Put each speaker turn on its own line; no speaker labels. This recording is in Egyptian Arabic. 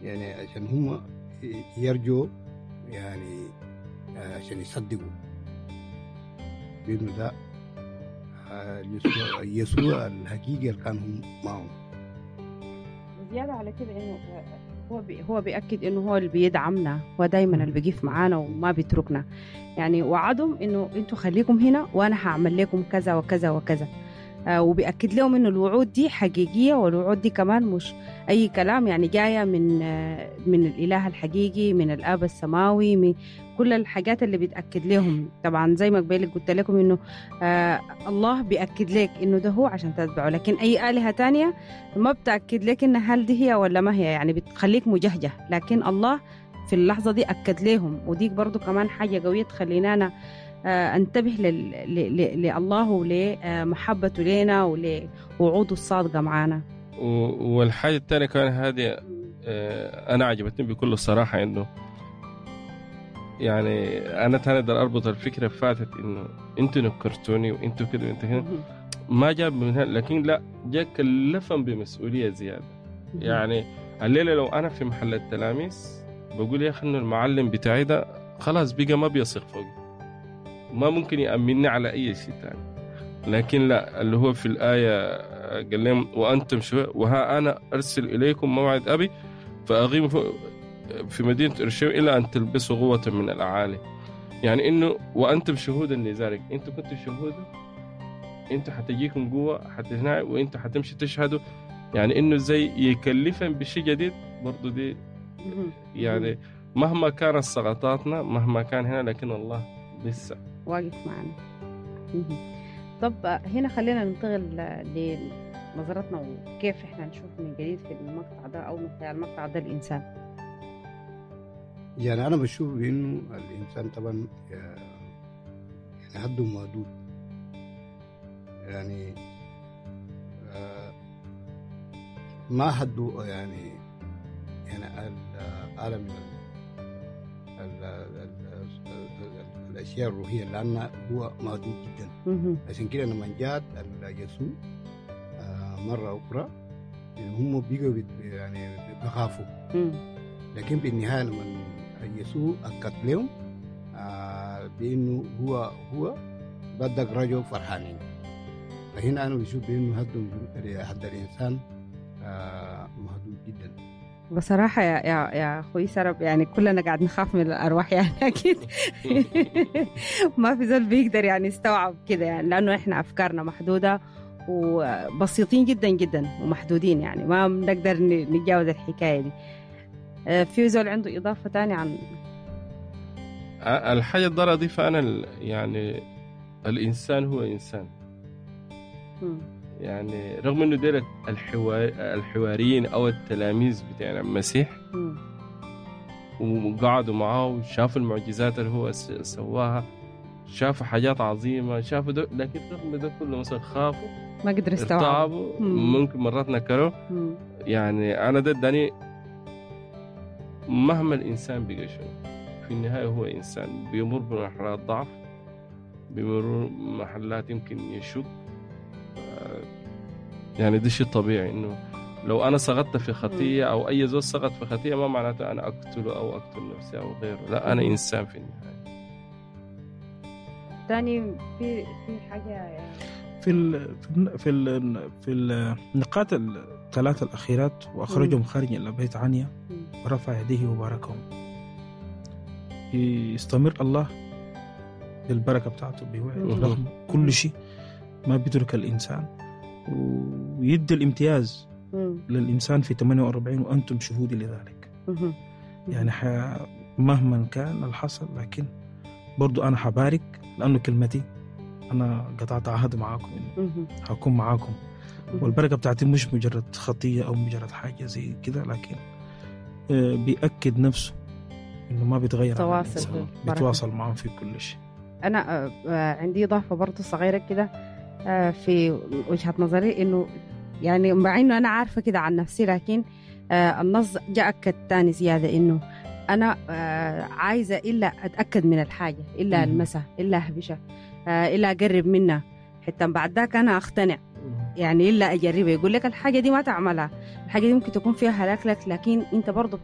يعني عشان هم يرجوا يعني آه، عشان يصدقوا بانه ده آه، يسوع يسوع الحقيقي اللي كان هم معهم
زيادة على كده انه هو بي هو بيأكد انه هو اللي بيدعمنا هو دايما اللي بيقف معانا وما بيتركنا يعني وعدهم انه انتوا خليكم هنا وانا هعمل لكم كذا وكذا وكذا آه وبيأكد لهم انه الوعود دي حقيقية والوعود دي كمان مش اي كلام يعني جاية من آه من الاله الحقيقي من الاب السماوي من كل الحاجات اللي بيتأكد لهم طبعا زي ما قبل قلت لكم انه آه الله بيأكد لك انه ده هو عشان تتبعه لكن اي آلهة تانية ما بتأكد لك إن هل دي هي ولا ما هي يعني بتخليك مجهجه لكن الله في اللحظة دي أكد لهم وديك برضو كمان حاجة قوية تخلينا أنا آه، انتبه لل- ل- ل- لله ولمحبته لنا ولوعوده الصادقة معانا
و- والحاجه الثانيه كمان هذه آه، انا عجبتني بكل صراحه انه يعني انا تاني اقدر اربط الفكره فاتت انه انتوا نكرتوني وانتوا كده وانتوا كده ما جاب من هنا لكن لا جاء كلفهم بمسؤوليه زياده يعني الليله لو انا في محل التلاميذ بقول يا اخي انه المعلم بتاعي ده خلاص بقى ما بيثق فوقي ما ممكن يأمنني على اي شيء ثاني لكن لا اللي هو في الآية قال لهم وأنتم شو وها أنا أرسل إليكم موعد أبي فأغيم في مدينة أورشليم إلى أن تلبسوا قوة من الأعالي يعني إنه وأنتم شهودا لذلك أنتم كنتوا شهودا أنتم حتجيكم قوة حتهنا وأنتم حتمشي تشهدوا يعني إنه زي يكلفهم بشيء جديد برضو دي يعني مهما كانت سقطاتنا مهما كان هنا لكن الله لسه
واقف معنا مهم. طب آه، هنا خلينا ننتقل آه، لنظرتنا وكيف احنا نشوف من جديد في المقطع ده او من خلال المقطع ده الانسان
يعني انا بشوف بانه الانسان طبعا آه، يعني حده محدود يعني آه، ما حده يعني يعني العالم من ال- ال- ال- ال- الاشياء الروحيه لان هو محدود جدا
مهم.
عشان كده لما جات يسوع آه، مره اخرى يعني هم بيجوا بت- يعني بيخافوا
مم.
لكن بالنهايه لما يسوع اكد لهم آه بانه هو هو بدك رجل فرحانين فهنا انا بشوف بانه حد حد الانسان آه محدود جدا
بصراحة يا يا يا أخوي سرب يعني كلنا قاعد نخاف من الأرواح يعني أكيد ما في زول بيقدر يعني يستوعب كده يعني لأنه إحنا أفكارنا محدودة وبسيطين جدا جدا ومحدودين يعني ما بنقدر ن- نتجاوز الحكاية دي آه، في زول عنده إضافة تانية عن
الحاجة اللي أقدر أضيفها أنا ال- يعني الإنسان هو إنسان
مم.
يعني رغم إنه ديل الحوار الحواريين أو التلاميذ بتاعنا المسيح
مم.
وقعدوا معاه وشافوا المعجزات اللي هو س- سواها شافوا حاجات عظيمة شافوا ده لكن رغم ده كله مثلا خافوا
ما قدر يستوعب
ارتعبوا
مم.
ممكن مرات نكروا
مم.
يعني أنا ده اداني مهما الإنسان بقى شنو في النهاية هو إنسان بيمر بمرحلات ضعف بيمر محلات يمكن يشك آه، يعني ده شيء طبيعي إنه لو أنا سقطت في خطية أو أي زول سقط في خطية ما معناته أنا أقتله أو أقتل نفسي أو غيره لا أنا
مم.
إنسان في النهاية
تاني في في حاجة يا
في ال في ال في النقاط الثلاثة الأخيرات وأخرجهم خارج إلى بيت عنيا
مم.
ورفع يديه وباركهم يستمر الله بالبركة بتاعته بوعي
مم.
رغم كل شيء ما بيترك الإنسان ويدي الامتياز
مم.
للإنسان في 48 وأنتم شهودي لذلك
مم.
يعني ح... مهما كان الحصل لكن برضو أنا حبارك لأنه كلمتي أنا قطعت عهد معاكم إنه
مم.
حكون معاكم والبركة بتاعتي مش مجرد خطية أو مجرد حاجة زي كده لكن آه، بيأكد نفسه إنه ما بيتغير عن
تواصل
الإنسان.
بالبركة.
بيتواصل معهم في كل شيء
انا آه، آه، عندي اضافه برضه صغيره كده آه، في وجهه نظري انه يعني مع انه انا عارفه كده عن نفسي لكن آه، النص جاء اكد تاني زياده انه انا آه، عايزه الا اتاكد من الحاجه الا
مم.
المسها الا اهبشها آه، الا اقرب منها حتى بعد ذاك انا اقتنع يعني الا اجربها يقول لك الحاجه دي ما تعملها الحاجه دي ممكن تكون فيها هلاك لك لكن انت برضه